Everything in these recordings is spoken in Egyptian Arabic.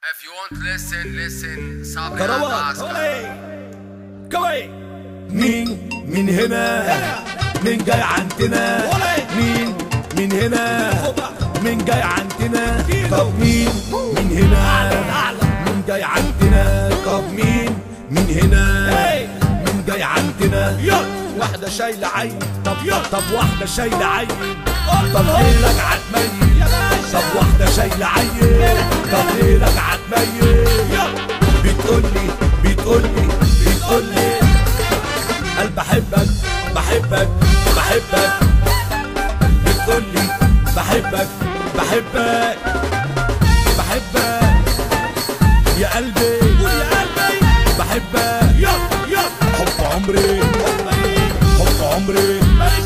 If you want to listen, listen. Sabi كروات Alaska. كوي مين من هنا مين جاي عندنا مين من هنا مين جاي عندنا طب مين من هنا مين جاي عندنا طب مين من هنا مين جاي عندنا واحدة شايلة عين طب طب واحدة شايلة عين طب ليلك عتميت طب واحدة شايلة عين طب ليلك عتميت بتقولي بتقولي بتقولي قال بحبك بحبك بحبك بتقولي بحبك بحبك بحبك يا قلبي يا قلبي بحبك يا يا حب عمري حب عمري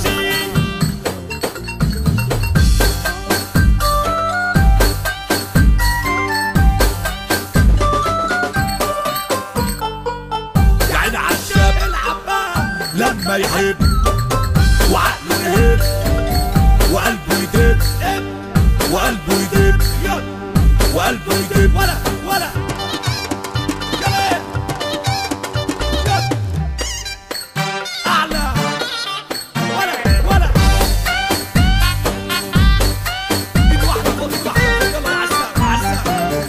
يا عيني عالشاب لما يحب وعقله يهب وقلبه يدب وقلبه يدب وقلبه يدب ولا ولا أعلى ولا ولا إيد واحدة فوق إيد واحدة يلا عسى عسى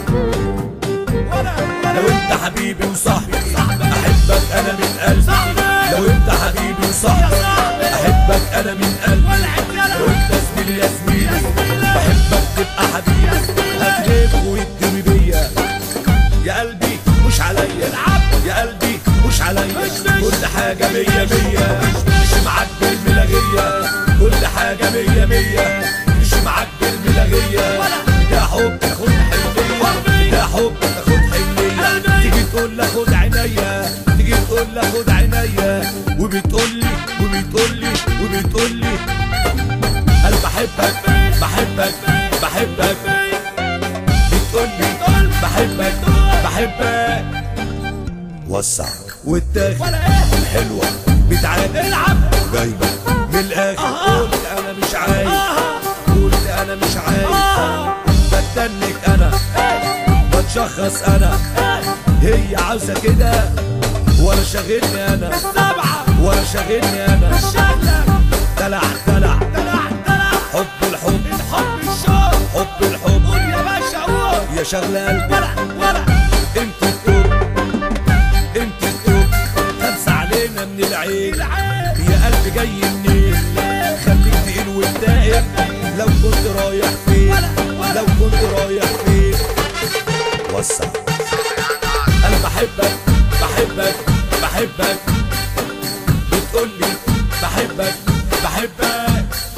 لو انت حبيبي وصاحبي احبك انا من قلبي لو انت حبيبي وصاحبي احبك انا من قلبي لو انت زميلي يا زميلي بحبك تبقى حبيبي هتغيب ويدري بيا يا قلبي مش عليا يا قلبي مش عليا كل حاجة مية مية مش معاك بالملاغية كل حاجة مية مية مش معاك بالملاغية يا حب خد حنية يا حب خد حنية تيجي تقول لي خد عينيا تيجي تقول لي خد عينيا وبتقول لي وبتقول لي وبتقول لي قال بحبك بحبك بحبك بتقول لي بحبك بحبك وسع والتاخد الحلوة بتعاد العب جايبة من الآخر قلت أنا مش عايز قلت أنا مش عايز بتنك أنا بتشخص أنا هي عاوزة كده ولا شاغلني أنا ولا شاغلني أنا دلع دلع حب الحب الحب الشوق حب الحب يا باشا يا شغلة قلبي انت التوب انت التوب خمسة علينا من العين يا قلبي جاي منين خليك تقيل وتدائم لو كنت رايح فين لو كنت رايح فين وسع انا بحبك بحبك بحبك بتقولي بحبك بحبك